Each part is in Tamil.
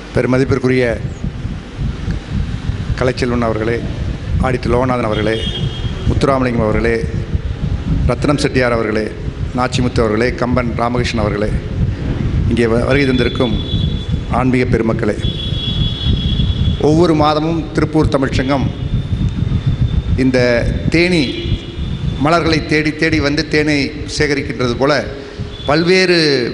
பெருமதிப்பிற்குரிய கலைச்செல்வன் அவர்களே ஆடிட்டர் லோகநாதன் அவர்களே முத்துராமலிங்கம் அவர்களே ரத்னம் செட்டியார் அவர்களே நாச்சிமுத்து அவர்களே கம்பன் ராமகிருஷ்ணன் அவர்களே இங்கே வ- வருகை தந்திருக்கும் ஆன்மீக பெருமக்களே ஒவ்வொரு மாதமும் திருப்பூர் தமிழ்ச்சங்கம் இந்த தேனி மலர்களை தேடி தேடி வந்து தேனை சேகரிக்கின்றது போல பல்வேறு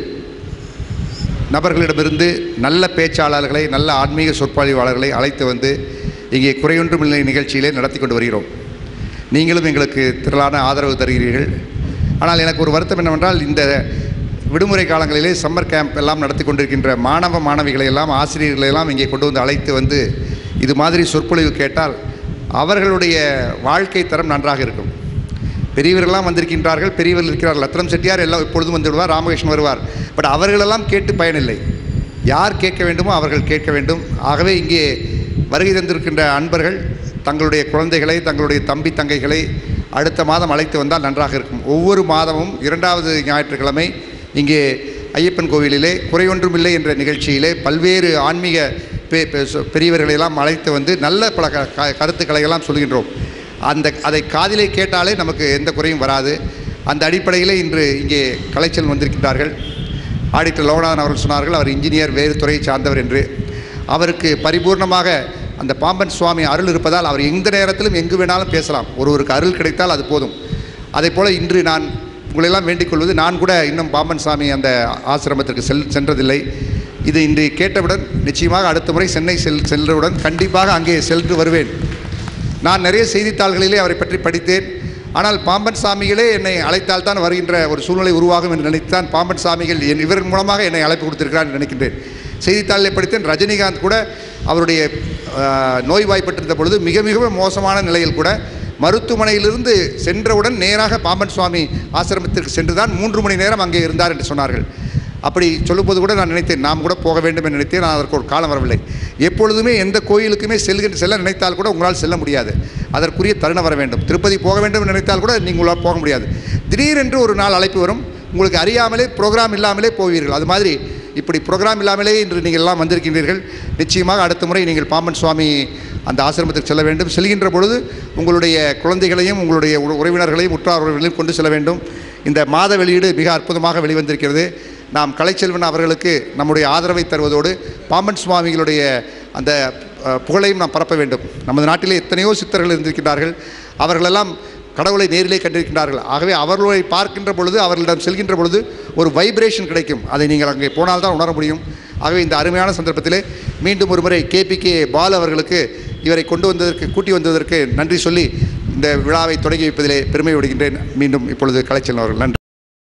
நபர்களிடமிருந்து நல்ல பேச்சாளர்களை நல்ல ஆன்மீக சொற்பொழிவாளர்களை அழைத்து வந்து இங்கே குறையொன்றுமில்லை நிகழ்ச்சியிலே நடத்தி கொண்டு வருகிறோம் நீங்களும் எங்களுக்கு திரளான ஆதரவு தருகிறீர்கள் ஆனால் எனக்கு ஒரு வருத்தம் என்னவென்றால் இந்த விடுமுறை காலங்களிலே சம்மர் கேம்ப் எல்லாம் நடத்தி கொண்டிருக்கின்ற மாணவ மாணவிகளை எல்லாம் ஆசிரியர்களை எல்லாம் இங்கே கொண்டு வந்து அழைத்து வந்து இது மாதிரி சொற்பொழிவு கேட்டால் அவர்களுடைய வாழ்க்கை தரம் நன்றாக இருக்கும் பெரியவர்கள்லாம் வந்திருக்கின்றார்கள் பெரியவர்கள் இருக்கிறார் ரத்னம் செட்டியார் எல்லாம் எப்பொழுதும் வந்து விடுவார் ராமகிருஷ்ணன் வருவார் பட் அவர்களெல்லாம் கேட்டு பயனில்லை யார் கேட்க வேண்டுமோ அவர்கள் கேட்க வேண்டும் ஆகவே இங்கே வருகை தந்திருக்கின்ற அன்பர்கள் தங்களுடைய குழந்தைகளை தங்களுடைய தம்பி தங்கைகளை அடுத்த மாதம் அழைத்து வந்தால் நன்றாக இருக்கும் ஒவ்வொரு மாதமும் இரண்டாவது ஞாயிற்றுக்கிழமை இங்கே ஐயப்பன் கோவிலிலே குறையொன்றுமில்லை என்ற நிகழ்ச்சியிலே பல்வேறு ஆன்மீக பெ பெ- சொ- பெரியவர்களையெல்லாம் அழைத்து வந்து நல்ல பல க க- கருத்துக்களை எல்லாம் சொல்கின்றோம் அந்த அதை காதிலே கேட்டாலே நமக்கு எந்த குறையும் வராது அந்த அடிப்படையிலே இன்று இங்கே கலைச்சல் வந்திருக்கின்றார்கள் ஆடிட்டர் லோகநாதன் அவர்கள் சொன்னார்கள் அவர் இன்ஜினியர் வேறு துறையை சார்ந்தவர் என்று அவருக்கு பரிபூர்ணமாக அந்த பாம்பன் சுவாமி அருள் இருப்பதால் அவர் எந்த நேரத்திலும் எங்கு வேணாலும் பேசலாம் ஒருவருக்கு அருள் கிடைத்தால் அது போதும் அதே போல் இன்று நான் உங்களெல்லாம் வேண்டிக் கொள்வது நான் கூட இன்னும் பாம்பன் சாமி அந்த ஆசிரமத்திற்கு செல் சென்றதில்லை இது இன்று கேட்டவுடன் நிச்சயமாக அடுத்த முறை சென்னை செல் சென்றவுடன் கண்டிப்பாக அங்கே சென்று வருவேன் நான் நிறைய செய்தித்தாள்களிலே அவரை பற்றி படித்தேன் ஆனால் பாம்பன் சாமிகளே என்னை அழைத்தால் தான் வருகின்ற ஒரு சூழ்நிலை உருவாகும் என்று நினைத்தான் பாம்பன் சாமிகள் என் இவரின் மூலமாக என்னை அழைப்பு கொடுத்திருக்கிறார் என்று நினைக்கின்றேன் செய்தித்தாளில் படித்தேன் ரஜினிகாந்த் கூட அவருடைய ஆஹ், நோய்வாய்ப்பட்டிருந்த பொழுது மிக மிக மோசமான நிலையில் கூட மருத்துவமனையிலிருந்து சென்றவுடன் நேராக பாம்பன் சுவாமி ஆசிரமத்திற்கு சென்று தான் மூன்று மணி நேரம் அங்கே இருந்தார் என்று சொன்னார்கள் அப்படி சொல்லும்போது கூட நான் நினைத்தேன் நாம் கூட போக வேண்டும் என்று நினைத்தேன் நான் அதற்கு ஒரு காலம் வரவில்லை எப்பொழுதுமே எந்த கோயிலுக்குமே செல்கின்ற செல்ல நினைத்தால் கூட உங்களால் செல்ல முடியாது அதற்குரிய தருணம் வர வேண்டும் திருப்பதி போக வேண்டும் என்று நினைத்தால் கூட நீங்கள் உங்களால் போக முடியாது திடீரென்று ஒரு நாள் அழைப்பு வரும் உங்களுக்கு அறியாமலே ப்ரோக்ராம் இல்லாமலே போவீர்கள் அது மாதிரி இப்படி ப்ரோக்ராம் இல்லாமலே இன்று நீங்கள் எல்லாம் வந்திருக்கின்றீர்கள் நிச்சயமாக அடுத்த முறை நீங்கள் பாம்பன் சுவாமி அந்த ஆசிரமத்துக்கு செல்ல வேண்டும் செல்கின்ற பொழுது உங்களுடைய குழந்தைகளையும் உங்களுடைய உற- உறவினர்களையும் உற்றார் உறவினர்களையும் கொண்டு செல்ல வேண்டும் இந்த மாத வெளியீடு மிக அற்புதமாக வெளிவந்திருக்கிறது நாம் கலைச்செல்வன் அவர்களுக்கு நம்முடைய ஆதரவை தருவதோடு பாம்பன் சுவாமிகளுடைய அந்த அஹ், புகழையும் நாம் பரப்ப வேண்டும் நமது நாட்டிலே எத்தனையோ சித்தர்கள் இருந்திருக்கிறார்கள் அவர்களெல்லாம் கடவுளை நேரிலே கண்டிருக்கின்றார்கள் ஆகவே அவர்களை பார்க்கின்ற பொழுது அவர்களிடம் செல்கின்ற பொழுது ஒரு வைப்ரேஷன் கிடைக்கும் அதை நீங்கள் அங்கே போனால்தான் உணர முடியும் ஆகவே இந்த அருமையான சந்தர்ப்பத்திலே மீண்டும் ஒரு முறை கேபிகே பால் அவர்களுக்கு இவரை கொண்டு வந்ததற்கு கூட்டி வந்ததற்கு நன்றி சொல்லி இந்த விழாவை தொடங்கி வைப்பதிலே பெருமை விடுகின்றேன் மீண்டும் இப்பொழுது கலைச்செல்வன் அவர்கள் நன்றி